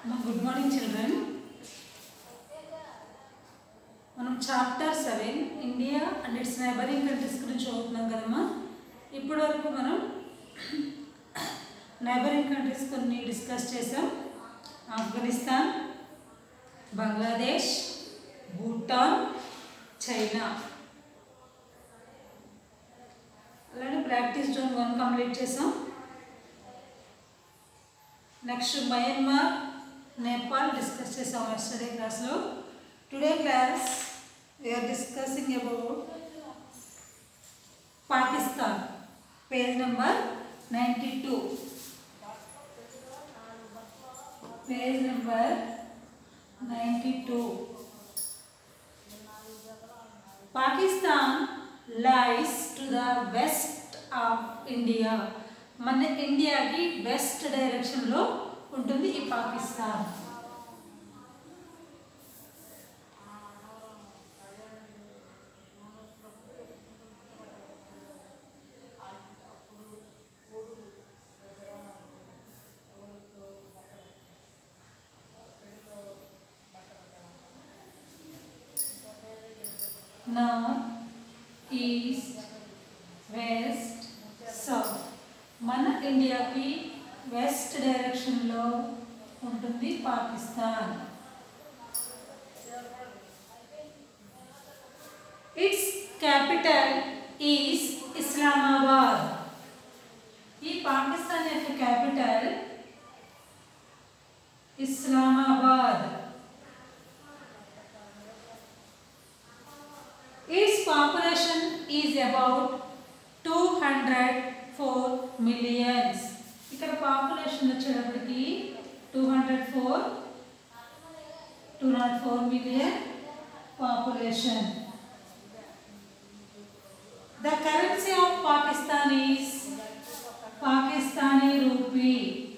Good morning children మనం chapter seven India and its neighbouring countries గురించి చదువుతున్నాం కదమ్మా ఇప్పటి వరకు మనం నైబరింగ్ కంట్రీస్ కొన్ని డిస్కస్ చేసాం ఆఫ్ఘనిస్తాన్ బంగ్లాదేశ్ భూటాన్ చైనా అలానే ప్రాక్టీస్ జోన్ వన్ కంప్లీట్ చేసాం నెక్స్ట్ మయన్మార్ నేపాల్ డిస్కస్ చేసాం ఎస్టర్డే క్లాస్లో today class we are discussing about Pakistan page number ninety two page number ninety two Pakistan lies to the west of India మన ఇండియాకి west డైరెక్షన్లో ఉంటుంది ఈ Pakistan north east west south మన ఇండియాకి వెస్ట్ డైరెక్షన్లో ఉంటుంది Pakistan its capital is Islamabad ఈ పాకిస్తాన్ యొక్క capital Islamabad Its population is about 204 millions. ఇక్కడ పాపులేషన్ వచ్చేటప్పటికి two hundred four two naught four million population the currency of Pakistan is Pakistani rupee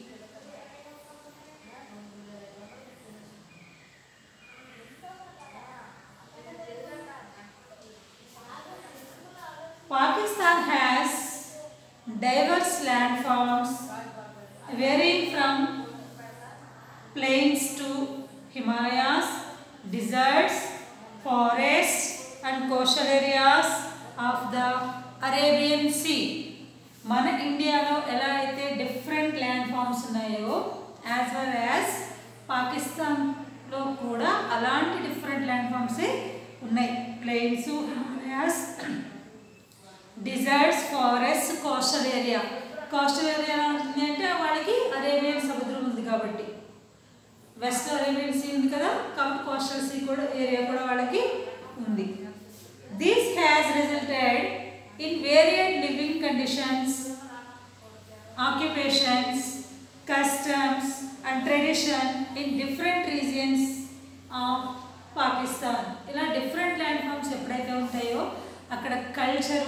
Pakistan has diverse landforms varying from plains to Himalayas, deserts, forests and coastal areas of the Arabian Sea. మన ఇండియాలో ఎలా అయితే different land forms ఉన్నాయో as well as పాకిస్తాన్లో కూడా అలాంటి different land ఫామ్సే ఉన్నాయి plains Himalayas deserts forest coastal area coastal area ఉంటుంది అంటే వాళ్ళకి అరేబియన్ సముద్రం ఉంది కాబట్టి వెస్ట్ అరేబియన్ సీ ఉంది కదా కాబట్టి కోస్టల్ సీ కూడా ఏరియా కూడా వాళ్ళకి ఉంది this has resulted in varied living conditions occupations customs and tradition in different regions of Pakistan ఇలా డిఫరెంట్ ల్యాండ్ ఫామ్స్ ఎప్పుడైతే ఉంటాయో అక్కడ కల్చర్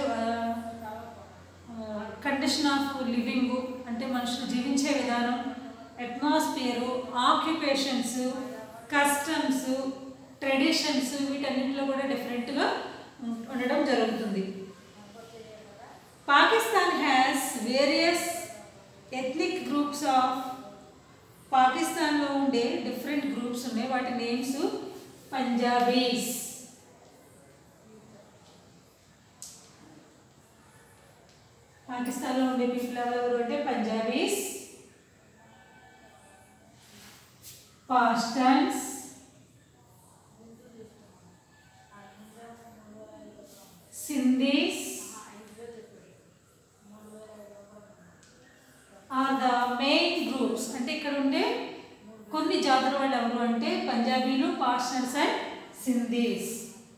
కండిషన్ ఆఫ్ లివింగ్ అంటే మనుషులు జీవించే విధానం అట్మాస్ఫియరు ఆక్యుపేషన్స్ కస్టమ్స్ ట్రెడిషన్స్ వీటన్నిటిలో కూడా డిఫరెంట్గా ఉండడం జరుగుతుంది Pakistan has various ethnic groups of పాకిస్తాన్లో ఉండే డిఫరెంట్ గ్రూప్స్ ఉన్నాయి వాటి నేమ్స్ పంజాబీస్ పాకిస్తాన్లో ఉండే పీపుల్ ఎవరెవరు అంటే Punjabis Pashtuns Sindhis are the main groups అంటే ఇక్కడ ఉండే కొన్ని జాతుల వాళ్ళు ఎవరు అంటే పంజాబీలు పాస్టన్స్ అండ్ సింధీస్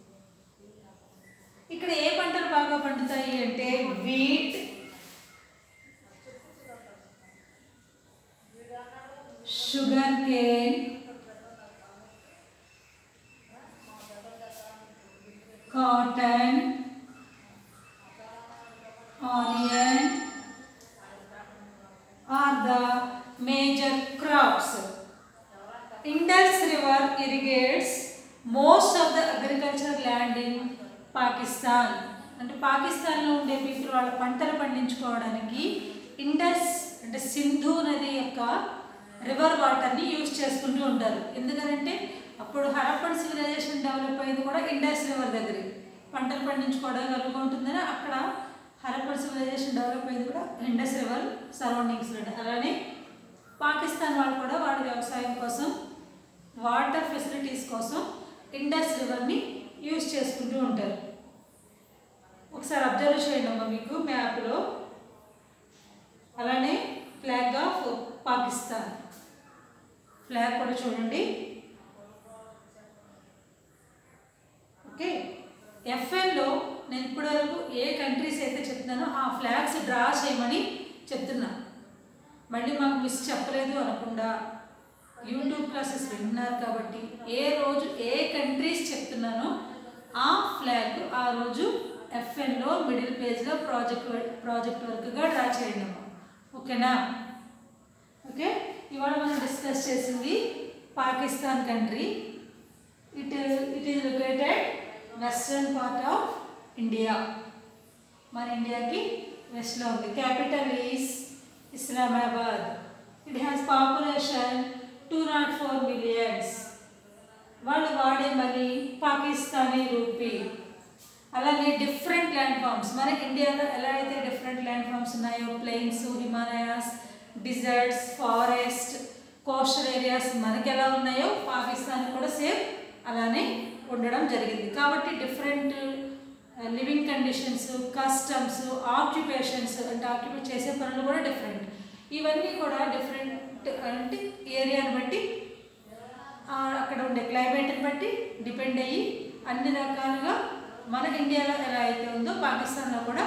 ఇక్కడ ఏ పంటలు బాగా పండుతాయి అంటే wheat sugar cane cotton onion are the major crops Indus river irrigates most of the agriculture land in Pakistan అంటే పాకిస్తాన్లో ఉండే పీపుల్ వాళ్ళ పంటలు పండించుకోవడానికి ఇండస్ అంటే సింధు నది యొక్క రివర్ వాటర్ని యూజ్ చేసుకుంటూ ఉంటారు ఎందుకంటే అప్పుడు హరప్పన్ సివిలైజేషన్ డెవలప్ అయింది కూడా ఇండస్ రివర్ దగ్గర పంటలు పండించుకోవడం కలుగు ఉంటుందని అక్కడ హరప్పన్ సివిలైజేషన్ డెవలప్ అయింది కూడా ఇండస్ రివర్ సరౌండింగ్స్లో అలానే పాకిస్తాన్ వాళ్ళు కూడా వాళ్ళ వ్యవసాయం కోసం వాటర్ ఫెసిలిటీస్ కోసం ఇండస్ రివర్ని యూజ్ చేసుకుంటూ ఉంటారు ఒకసారి అబ్జర్వ్ చేయండి అమ్మా మీకు మ్యాప్లో అలానే ఫ్లాగ్ ఆఫ్ పాకిస్తాన్ ఫ్లాగ్ కూడా చూడండి ఓకే ఎఫ్ఎన్లో నేను ఇప్పటివరకు ఏ కంట్రీస్ అయితే చెప్తున్నానో ఆ ఫ్లాగ్స్ డ్రా చేయమని చెప్తున్నా మళ్ళీ మాకు మిస్ చెప్పలేదు అనకుండా యూట్యూబ్ క్లాసెస్ వింటున్నారు కాబట్టి ఏ రోజు ఏ కంట్రీస్ చెప్తున్నానో ఆ ఫ్లాగ్ ఆ రోజు ఎఫ్ఎన్లో మిడిల్ పేజ్లో ప్రాజెక్ట్ ప్రాజెక్ట్ వర్క్గా డ్రా చేయండి అమ్మా ఓకేనా ఓకే ఇవాళ మనం డిస్కస్ చేసింది Pakistan country it it is located western part of India మన ఇండియాకి వెస్ట్లో ఉంది capital is Islamabad it has population two naught four millions వాళ్ళు వాడే మనీ పాకిస్తానీ రూపీ అలాగే డిఫరెంట్ ల్యాండ్ ఫామ్స్ మన ఇండియాలో ఎలా అయితే డిఫరెంట్ ల్యాండ్ ఫామ్స్ ఉన్నాయో plains Himalayas deserts forest coastal areas మనకి ఎలా ఉన్నాయో పాకిస్తాన్ కూడా సేమ్ అలానే ఉండడం జరిగింది కాబట్టి different living conditions customs occupations అంటే ఆక్యుపేట్ చేసే పనులు కూడా డిఫరెంట్ ఇవన్నీ కూడా డిఫరెంట్ అంటే ఏరియాని బట్టి ఆ, అక్కడ ఉండే క్లైమేట్ని బట్టి డిపెండ్ అయ్యి అన్ని రకాలుగా మన ఇండియాలో ఎలా అయితే ఉందో పాకిస్తాన్లో కూడా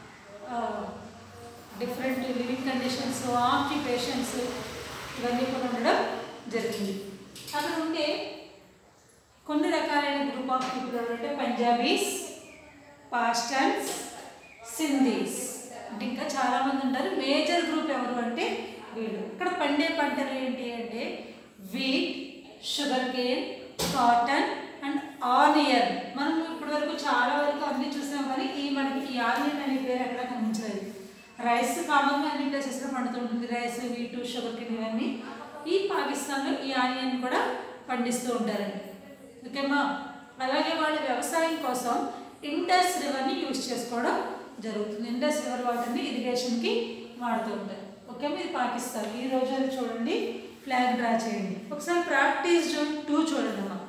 డిఫరెంట్ లివింగ్ కండిషన్స్ ఆక్యుపేషన్స్ ఇవన్నీ కూడా ఉండడం జరిగింది అక్కడ ఉండే కొన్ని రకాలైన గ్రూప్ ఆఫ్ పీపుల్ ఎవరంటే పంజాబీస్ పాస్టన్స్ సింధీస్ అంటే ఇంకా చాలామంది ఉంటారు మేజర్ గ్రూప్ ఎవరు అంటే వీళ్ళు ఇక్కడ పండే పంటలు ఏంటి అంటే wheat sugar cane cotton and onion మనం ఇప్పటి వరకు చాలా వరకు అన్ని చూసాం కానీ ఈ మనకి ఈ ఆనియన్ అనే పేరు ఎక్కడ కనిపించలేదు రైస్ కామన్గా అన్ని ప్లేసెస్లో పండుతుంటుంది రైస్ వీట్ షుగర్ కేన్ ఇవన్నీ ఈ పాకిస్తాన్లో ఈ ఆనియన్ కూడా పండిస్తూ ఉంటారండి ఓకేమా అలాగే వాళ్ళు వ్యవసాయం కోసం ఇండస్ రివర్ని యూజ్ చేసుకోవడం జరుగుతుంది ఇండస్ రివర్ వాటర్ని ఇరిగేషన్కి వాడుతూ ఉంటారు ఓకే ఇది పాకిస్తాన్ ఈ రోజు అది చూడండి ఫ్లాగ్ డ్రా చేయండి ఒకసారి ప్రాక్టీస్ జోన్ టూ చూడండి అమ్మా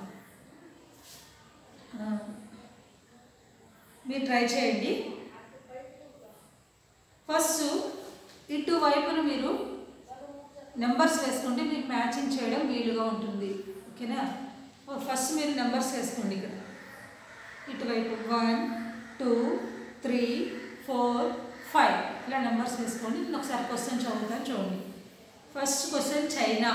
ఆ, మీరు ట్రై చేయండి ఫస్ట్ ఇటు వైపున మీరు నెంబర్స్ వేసుకుంటే మీకు మ్యాచింగ్ చేయడం వీలుగా ఉంటుంది ఓకేనా ఫస్ట్ మీరు నెంబర్స్ వేసుకోండి ఇక్కడ ఇటువైపు one two three four five ఇలా నెంబర్స్ వేసుకోండి నేను ఒకసారి క్వశ్చన్ చదువుతాను చూడండి ఫస్ట్ క్వశ్చన్ చైనా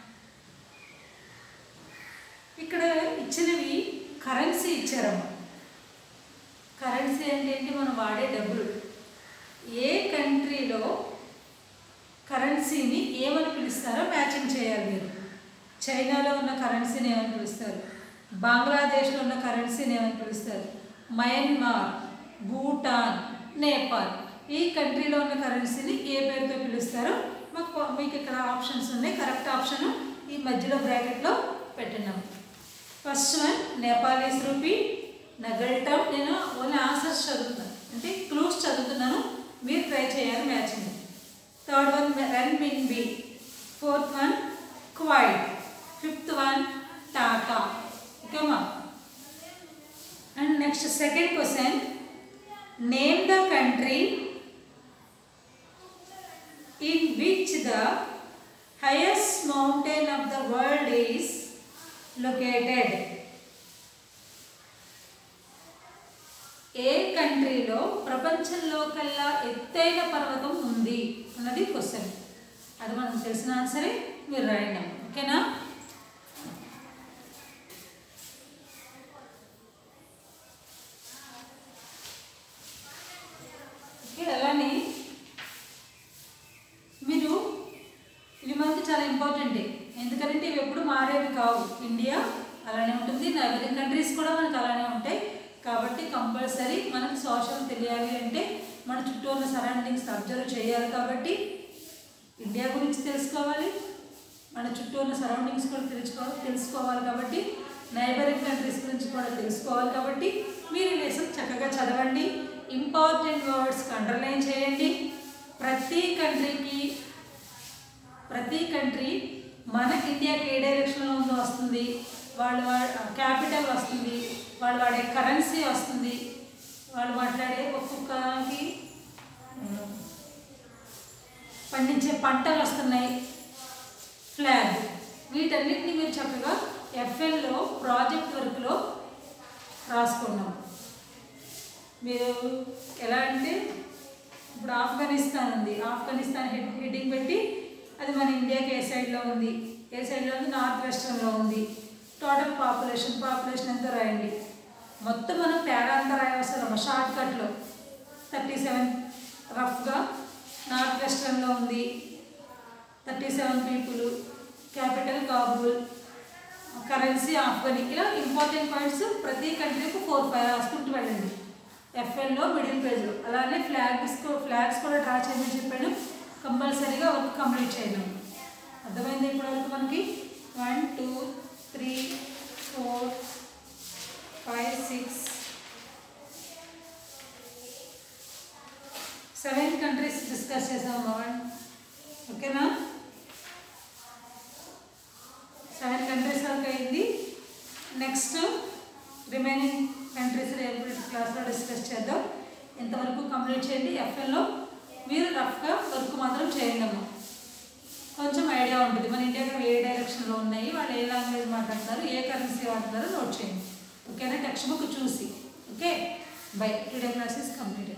ఇక్కడ ఇచ్చినవి కరెన్సీ ఇచ్చారమ్మా కరెన్సీ అంటే ఏంటి మనం వాడే డబ్బులు ఏ కంట్రీలో కరెన్సీని ఏమని పిలుస్తారో మ్యాచింగ్ చేయాలి మీరు చైనాలో ఉన్న కరెన్సీని ఏమని పిలుస్తారు బంగ్లాదేశ్లో ఉన్న కరెన్సీని ఏమని పిలుస్తారు మయన్మార్ భూటాన్ నేపాల్ ఈ కంట్రీలో ఉన్న కరెన్సీని ఏ పేరుతో పిలుస్తారో మాకు మీకు ఇక్కడ ఆప్షన్స్ ఉన్నాయి కరెక్ట్ ఆప్షన్ ఈ మధ్యలో బ్రాకెట్లో పెట్టినాము first one Nepalese rupee ngultrum నేను ఓన్లీ ఆన్సర్స్ చదువుతున్నాను అంటే క్లూస్ చదువుతున్నాను మీరు ట్రై చేయాలి matching third one renminbi fourth one kyat fifth one taka ఓకేమా and next second question name the country in which the highest mountain of the world is located. ఏ కంట్రీలో ప్రపంచంలో కల్లా ఎత్తైన పర్వతం ఉంది అన్నది క్వశ్చన్ అది మనకు తెలిసిన ఆన్సరే మీరు రాయండి ఓకేనా ఓకే అలానే మీరు ఇవి మనకి చాలా ఇంపార్టెంట్ ఎందుకంటే ఇవి ఎప్పుడు మారేవి కావు ఇండియా అలానే ఉంటుంది నైబరింగ్ కంట్రీస్ కూడా మనకు అలానే ఉంటాయి కాబట్టి కంపల్సరీ మనకు సోషల్ తెలియాలి అంటే మన చుట్టూ ఉన్న సరౌండింగ్స్ అబ్జర్వ్ చేయాలి కాబట్టి ఇండియా గురించి తెలుసుకోవాలి మన చుట్టూ ఉన్న సరౌండింగ్స్ కూడా తెలుసుకోవాలి తెలుసుకోవాలి కాబట్టి నైబరింగ్ కంట్రీస్ గురించి కూడా తెలుసుకోవాలి కాబట్టి మీరు ఈ లెసన్ చక్కగా చదవండి ఇంపార్టెంట్ వర్డ్స్కి అండర్లైన్ చేయండి ప్రతి కంట్రీకి ప్రతి కంట్రీ మన ఇండియాకి ఏ డైరెక్షన్లో ఉందో వస్తుంది వాళ్ళు క్యాపిటల్ వస్తుంది వాళ్ళు వాడే కరెన్సీ వస్తుంది వాళ్ళు మాట్లాడే ఒక్కొక్కకి ఉమ్, పండించే పంటలు వస్తున్నాయి ఫ్లాగ్ వీటన్నిటిని మీరు చక్కగా ఎఫ్ఎల్లో ప్రాజెక్ట్ వర్క్లో రాసుకున్నాం మీరు ఎలా అంటే ఇప్పుడు ఆఫ్ఘనిస్తాన్ ఉంది ఆఫ్ఘనిస్తాన్ హెడ్ హెడ్డింగ్ పెట్టి అది మన ఇండియాకి ఏ సైడ్లో ఉంది ఏ సైడ్లో ఉంది నార్త్ వెస్టర్న్లో ఉంది టోటల్ పాపులేషన్ పాపులేషన్ ఎంత రాయండి మొత్తం మనం పేరా అంతా రాయవసరం షార్ట్ కట్లో థర్టీ సెవెన్ రఫ్గా నార్త్ వెస్టర్న్లో ఉంది thirty seven people capital Kabul currency afghani ఇలా ఇంపార్టెంట్ పాయింట్స్ ప్రతి కంట్రీకి ఫోర్ ఫైవ్ రాసుకుంటూ వెళ్ళండి ఎఫ్ఎల్లో మిడిల్ పేజ్లో అలానే ఫ్లాగ్స్ ఫ్లాగ్స్ కూడా డ్రా చేయమని చెప్పాను కంపల్సరీగా వర్క్ కంప్లీట్ చేయడం అర్థమైంది ఇప్పటివరకు మనకి one two three four five six seven countries discuss చేసాం వన్ ఓకేనా సెవెన్ కంట్రీస్ వరకు అయింది నెక్స్ట్ రిమైనింగ్ కంట్రీస్ రేపు క్లాస్లో డిస్కస్ చేద్దాం ఇంతవరకు కంప్లీట్ చేయండి ఎఫ్ఎల్లో మీరు రఫ్గా వర్క్ మాత్రం చేయండి అమ్మా కొంచెం ఐడియా ఉంటుంది మన ఇండియాలో ఏ డైరెక్షన్లో ఉన్నాయి వాళ్ళు ఏ లాంగ్వేజ్ మాట్లాడుతున్నారు ఏ కరెన్సీ వాడుతున్నారో నోట్ చేయండి ఓకేనా టెక్స్ట్ బుక్ చూసి okay bye today class is completed